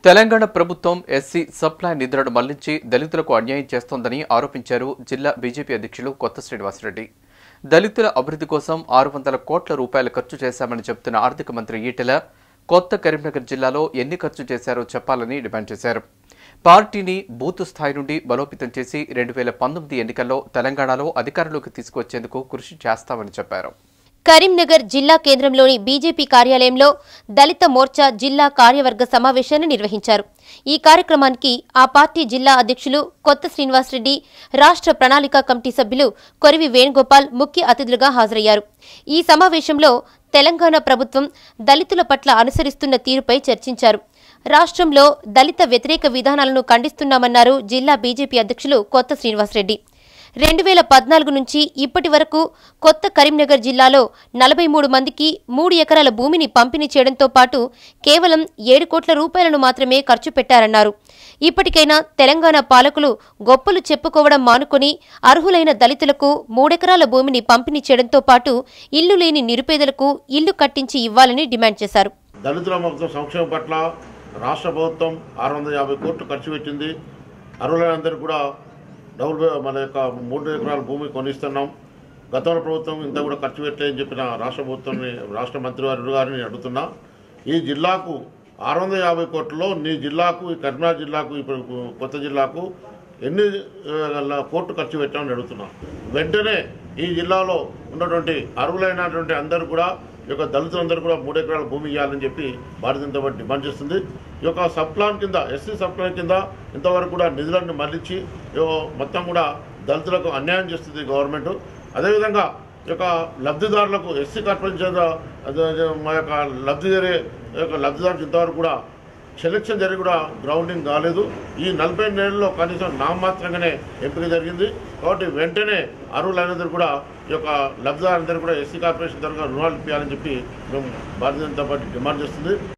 తెలంగాణ ప్రభుత్వం SC supply నిధులను మళ్లించి దళితులకు అన్యాయం చేస్తోందని ఆరోపించారు జిల్లా బీజేపీ అధ్యక్షులు కొత్త శ్రీనివాసరెడ్డి దళితుల అభివృద్ధి కోసం ఆరు వందల కోట్ల రూపాయలు ఖర్చు చేశామని చెబుతున్న ఆర్థిక మంత్రి ఈటెల కొత్త కరీంనగర్ జిల్లాలో ఎన్ని ఖర్చు చేశారో చెప్పాలని డిమాండ్ చేశారు పార్టీని బూత్ స్థాయి నుండి బలోపేతం చేసి రెండు వేల పంతొమ్మిది ఎన్నికల్లో తెలంగాణలో అధికారంలోకి తీసుకువచ్చేందుకు కృషి చేస్తామని చెప్పారు కరీంనగర్ జిల్లా కేంద్రంలోని బీజేపీ కార్యాలయంలో దళిత మోర్చా జిల్లా కార్యవర్గ సమావేశాన్ని నిర్వహించారు ఈ కార్యక్రమానికి ఆ పార్టీ జిల్లా అధ్యక్షులు కొత్త శ్రీనివాసరెడ్డి రాష్ట్ర ప్రణాళిక కమిటీ సభ్యులు కొరివి వేణుగోపాల్ ముఖ్య అతిథులుగా హాజరయ్యారు ఈ సమావేశంలో తెలంగాణ ప్రభుత్వం దళితుల పట్ల అనుసరిస్తున్న తీరుపై చర్చించారు రాష్ట్రంలో దళిత వ్యతిరేక విధానాలను ఖండిస్తున్నామన్నారు జిల్లా బీజేపీ అధ్యక్షులు కొత్త శ్రీనివాసరెడ్డి రెండు వేల పద్నాలుగు నుంచి ఇప్పటి వరకు కొత్త కరీంనగర్ జిల్లాలో నలభై మూడు మందికి మూడు ఎకరాల భూమిని పంపిణీ చేయడంతో పాటు కేవలం ఏడు కోట్ల రూపాయలను మాత్రమే ఖర్చు పెట్టారన్నారు ఇప్పటికైనా తెలంగాణ పాలకులు గొప్పలు చెప్పుకోవడం మానుకొని అర్హులైన దళితులకు మూడెకరాల భూమిని పంపిణీ చేయడంతో పాటు ఇల్లు లేని నిరుపేదలకు ఇల్లు కట్టించి ఇవ్వాలని డిమాండ్ చేశారు దళితుల మొత్తం సంక్షేమం పట్ల రాష్ట్ర ప్రభుత్వం ఆరు వందల యాభై కోట్లు ఖర్చు పెట్టింది అర్హులైనందరూ కూడా డబుల్ బె- మన యొక్క మూడు ఎకరాల భూమి కొనిస్తున్నాం గతంలో ప్రభుత్వం ఇంత కూడా ఖర్చు పెట్టలేదని చెప్పిన రాష్ట్ర ప్రభుత్వాన్ని రాష్ట్ర మంత్రివారి గారిని అడుగుతున్నా ఈ జిల్లాకు ఆరు వందల యాభై కోట్లలో నీ జిల్లాకు ఈ కరీంనగర్ జిల్లాకు ఇప్పుడు కొత్త జిల్లాకు ఎన్ని ఆ, కోట్లు ఖర్చు పెట్టామని అడుగుతున్నాం వెంటనే ఈ జిల్లాలో ఉన్నటువంటి అర్హులైనటువంటి అందరూ కూడా ఈ యొక్క దళితులందరూ కూడా మూడు ఎకరాల భూమి ఇవ్వాలని చెప్పి భారతీయ జనతా పార్టీ డిమాండ్ చేస్తుంది ఈ యొక్క సబ్ ప్లాన్ కింద ఎస్సీ సబ్ ప్లాన్ కింద ఇంతవరకు కూడా నిధులను మళ్లించి ఈ మొత్తం కూడా దళితులకు అన్యాయం చేస్తుంది గవర్నమెంట్ అదేవిధంగా ఈ యొక్క లబ్ధిదారులకు ఎస్సీ కార్పొరేషన్ చేత అదే- అదే మా యొక్క లబ్ధి జరిగే ఈ యొక్క లబ్ధిదారులకు ఇంతవరకు కూడా సెలక్షన్ జరిగి కూడా గ్రౌండింగ్ కాలేదు ఈ నలభై నెలల్లో కనీసం నామమాత్రంగానే ఎంపిక జరిగింది కాబట్టి వెంటనే అర్హులైనందరూ కూడా ఈ యొక్క లబ్ధిదారులందరూ కూడా ఎస్సీ కార్పొరేషన్ తరఫున రుణాలు ఇప్పించాలని చెప్పి మేము భారతీయ జనతా పార్టీ డిమాండ్ చేస్తుంది